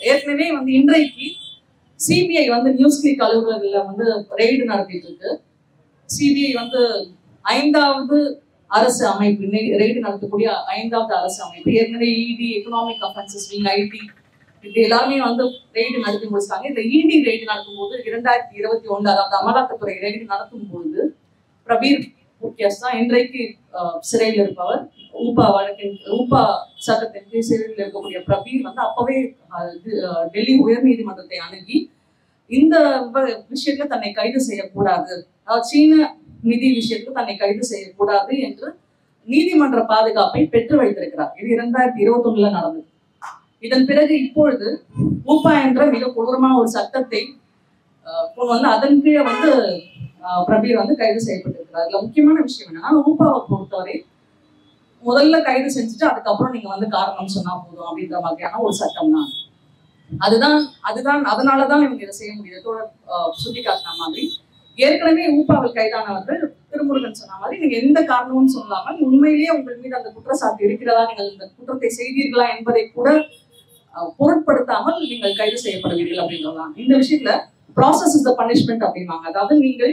ஏற்கனவே வந்து இன்றைக்கு சிபிஐ வந்து நியூஸ் கிளிக் அலுவலகங்கள்ல வந்து ரெய்டு நடத்திட்டு இருக்கு சிபிஐ வந்து ஐந்தாவது அரசு அமைப்பு ரெய்டு நடத்தக்கூடிய ஐந்தாவது அரசு அமைப்பு ஏற்கனவே இடி எக்கனாமிக் அஃபென்சஸ் விங் ஐடி இப்படி எல்லாருமே வந்து ரெய்டு நடத்தி முடிச்சிட்டாங்க இந்த இடி ரெய்டு நடக்கும்போது இரண்டாயிரத்தி இருபத்தி ஒன்று அதாவது அமலாக்கத்துறை ரெய்டு நடத்தும் பொழுது பிரபீர் முக்கியஸ் தான் இன்றைக்கு அஹ், சிறையில் இருப்பவர் ஊப்பா வழக்கின் ஊப்பா சட்டத்தின் கீழ் சிறையில் இருக்கக்கூடிய பிரபீர் வந்து அப்பவே அஹ், இது, அஹ், டெல்லி உயர்நீதிமன்றத்தை அணுகி இந்த வ- விஷயத்துல தன்னை கைது செய்யக்கூடாது அதாவது சீன நிதி விஷயத்துல தன்னை கைது செய்யக்கூடாது என்று நீதிமன்ற பாதுகாப்பை பெற்று வைத்திருக்கிறார் இது இரண்டாயிரத்தி இருபத்தி ஒண்ணுல நடந்தது இதன் பிறகு இப்பொழுது ஊப்பா என்ற மிக கொடூரமான ஒரு சட்டத்தை அஹ், கொண்டு வந்து அதன் கீழே வந்து அஹ், பிரபீர் வந்து கைது செய்யப்பட்டிருக்கிறார் இதுல முக்கியமான விஷயம் என்னன்னா ஊப்பாவை பொறுத்தவரை முதல்ல கைது செஞ்சுட்டு அதுக்கப்புறம் நீங்க வந்து காரணம் சொன்னா போதும் அப்படின்ற மாதிரியான ஒரு சட்டம் தான் அதுதான் அதுதான் அதனாலதான் இவங்க இதை செய்ய முடியுது தோழர் சுட்டி காட்டின மாதிரி ஏற்கனவே ஊப்பாவில் கைதானவர்கள் திருமுருகன் சொன்ன மாதிரி நீங்க எந்த காரணமும் சொல்லாமல் உண்மையிலேயே உங்கள் மீது அந்த குற்றச்சாட்டு இருக்கிறதா நீங்கள் இந்த குற்றத்தை செய்தீர்களா என்பதை கூட அஹ், பொருட்படுத்தாமல் நீங்கள் கைது செய்யப்படுவீர்கள் அப்படின்றதுதான் இந்த விஷயத்துல ப்ராசஸ் இஸ் த பனிஷ்மெண்ட் அப்படிம்பாங்க அதாவது நீங்கள்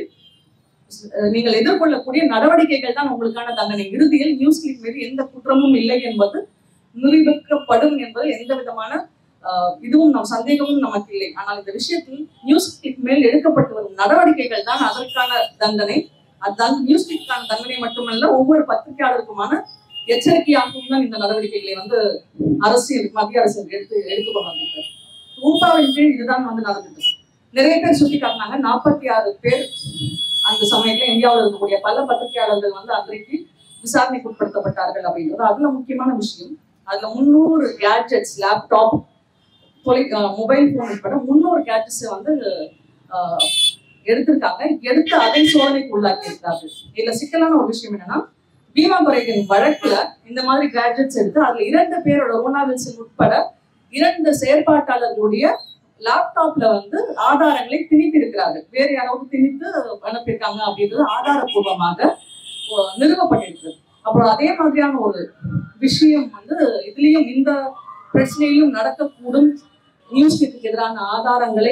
அஹ், நீங்கள் எதிர்கொள்ளக்கூடிய நடவடிக்கைகள் தான் உங்களுக்கான தண்டனை இறுதியில் நியூஸ் கிளிக் மீது எந்த குற்றமும் இல்லை என்பது நிரூபிக்கப்படும் என்பதில் எந்த விதமான ஆஹ், இதுவும் நம் சந்தேகமும் நமக்கு இல்லை ஆனால் இந்த விஷயத்தில் நியூஸ் கிளிக் மேல் எடுக்கப்பட்டு வரும் நடவடிக்கைகள் தான் அதற்கான தண்டனை அதுதான் நியூஸ் கிளிக்கான தண்டனை மட்டுமல்ல ஒவ்வொரு பத்திரிகையாளருக்குமான எச்சரிக்கையாகவும் தான் இந்த நடவடிக்கைகளை வந்து அரசு மத்திய அரசு எடுத்து எடுத்துக்கொண்டு வந்திருக்காரு ஊப்பாவின் கீழ் இதுதான் வந்து நடந்தது நிறைய பேர் சுட்டி காட்டினாங்க நாற்பத்தி ஆறு பேர் அந்த சமயத்துல இந்தியாவில் இருக்கக்கூடிய பல பத்திரிகையாளர்கள் வந்து அன்றைக்கு விசாரணைக்கு உட்படுத்தப்பட்டார்கள் அப்படின்றது அதுல முக்கியமான விஷயம் அதுல முந்நூறு கேட்ஜெட்ஸ் லேப்டாப் தொலை மொபைல் போன் உட்பட முந்நூறு கேட்ஜெட்ஸ் வந்து ஆஹ், எடுத்திருக்காங்க எடுத்து அதை சோதனைக்கு உள்ளாக்கி இருக்கிறார்கள் இதுல சிக்கலான ஒரு விஷயம் என்னன்னா பீமா குறைகளின் வழக்குல இந்த மாதிரி கேட்ஜெட்ஸ் எடுத்து அதுல இரண்டு பேரோட ரோனா வில்சன் உட்பட இரண்டு செயற்பாட்டாளர்களுடைய லேப்டாப்ல வந்து ஆதாரங்களை திணித்து இருக்கிறார்கள் வேறு யாராவது திணித்து அனுப்பியிருக்காங்க அப்படின்றது ஆதாரபூர்வமாக அஹ், நிறுவப்பட்டிருக்கிறது அப்புறம் அதே மாதிரியான ஒரு விஷயம் வந்து இதுலயும் இந்த பிரச்சனையிலும் நடக்கக்கூடும் நியூஸ்க்கு எதிரான ஆதாரங்களை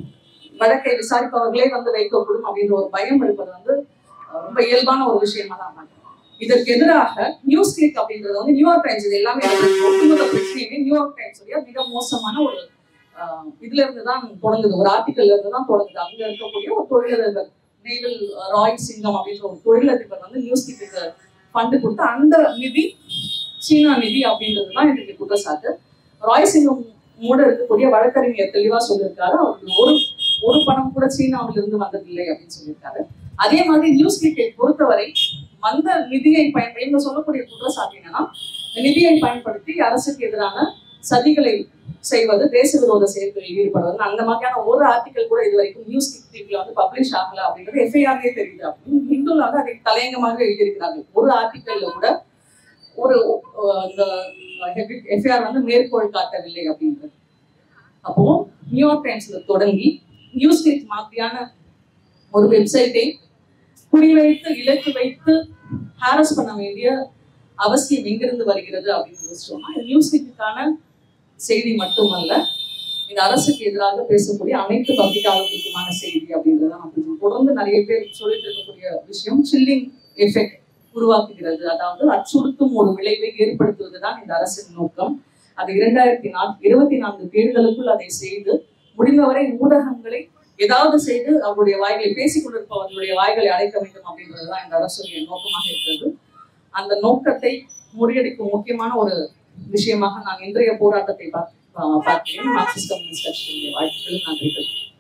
வழக்கை விசாரிப்பவர்களே வந்து வைக்கக்கூடும் அப்படின்ற ஒரு பயம் இருப்பது வந்து அஹ், ரொம்ப இயல்பான ஒரு விஷயமா தான் பார்க்கிறேன். இதற்கு எதிராக நியூஸ் கிளிக் அப்படின்றது வந்து நியூயார்க் டைம்ஸ் இது எல்லாமே ஒட்டுமொத்த பிரச்சனையுமே நியூயார்க் டைம்ஸ் உடைய மிக மோசமான ஒரு அஹ், இதுல இருந்து தான் தொடங்குது ஒரு ஆர்டிக்கல்ல இருந்து தான் தொடங்குது அங்க இருக்கக்கூடிய ஒரு தொழிலதிபர் நேவல் ராய் சிங்கம் அப்படின்ற ஒரு தொழிலதிபர் வந்து நியூஸ் கிளிக்கு ஃபண்டு கொடுத்து அந்த நிதி சீனா நிதி அப்படின்றது தான் இதுக்கு குற்றச்சாட்டு ராய் சிங்கம் மூட இருக்கக்கூடிய வழக்கறிஞர் தெளிவா சொல்லியிருக்காரு அவருக்கு ஒரு ஒரு பணம் கூட சீனாவிலிருந்து இருந்து வந்ததில்லை அப்படின்னு சொல்லியிருக்காரு அதே மாதிரி நியூஸ் கிளிக்கை பொறுத்தவரை வந்த நிதியை பயன் இவங்க சொல்லக்கூடிய குற்றச்சாட்டு என்னன்னா இந்த நிதியை பயன்படுத்தி அரசுக்கு எதிரான சதிகளை செய்வது தேச விரோத செயல்களில் ஈடுபடுவது அந்த மாதிரியான ஒரு ஆர்டிக்கல் கூட இது வரைக்கும் நியூஸ் கிளிக்ல வந்து பப்ளிஷ் ஆகல அப்படின்றது எஃப்ஐஆர்லேயே தெரியுது அப்படின்னு ஹிந்துல வந்து அதை தலையங்கமாக எழுதியிருக்கிறார்கள் ஒரு ஆர்டிக்கல்ல கூட ஒரு அஹ், இந்த எஃப்ஐஆர் வந்து மேற்கோள் காட்டவில்லை அப்படின்றது அப்போ நியூயார்க் டைம்ஸ்ல தொடங்கி நியூஸ் கிளிக் மாதிரியான ஒரு வெப்சைட்டை குறிவைத்து இலக்கு வைத்து ஹாரஸ் பண்ண வேண்டிய அவசியம் எங்கிருந்து வருகிறது அப்படின்னு யோசிச்சோம்னா இது நியூஸ் கிளிக்கான செய்தி மட்டுமல்ல இந்த அரசுக்கு எதிராக பேசக்கூடிய அனைத்து பத்திரிகையாளர்களுக்குமான செய்தி அப்படின்றத நான் கொஞ்சம் தொடர்ந்து நிறைய பேர் சொல்லிட்டு இருக்கக்கூடிய விஷயம் சில்லிங் எஃபெக்ட் உருவாக்குகிறது அதாவது அச்சுறுத்தும் ஒரு விளைவை ஏற்படுத்துவதுதான் இந்த அரசின் நோக்கம் அது இரண்டாயிரத்தி நா இருபத்தி நான்கு தேர்தலுக்குள் அதை செய்து முடிந்தவரை ஊடகங்களை ஏதாவது செய்து அவருடைய வாய்களை பேசிக் கொண்டிருப்பவர்களுடைய வாய்களை அடைக்க வேண்டும் அப்படின்றதுதான் இந்த அரசுடைய நோக்கமாக இருக்கிறது அந்த நோக்கத்தை முறியடிக்கும் முக்கியமான ஒரு விஷயமாக நான் இன்றைய போராட்டத்தை பார்த்து பார்க்கிறேன் மார்க்சிஸ்ட் கம்யூனிஸ்ட் கட்சியினுடைய வாழ்த்துக்களும் நன்றிகள்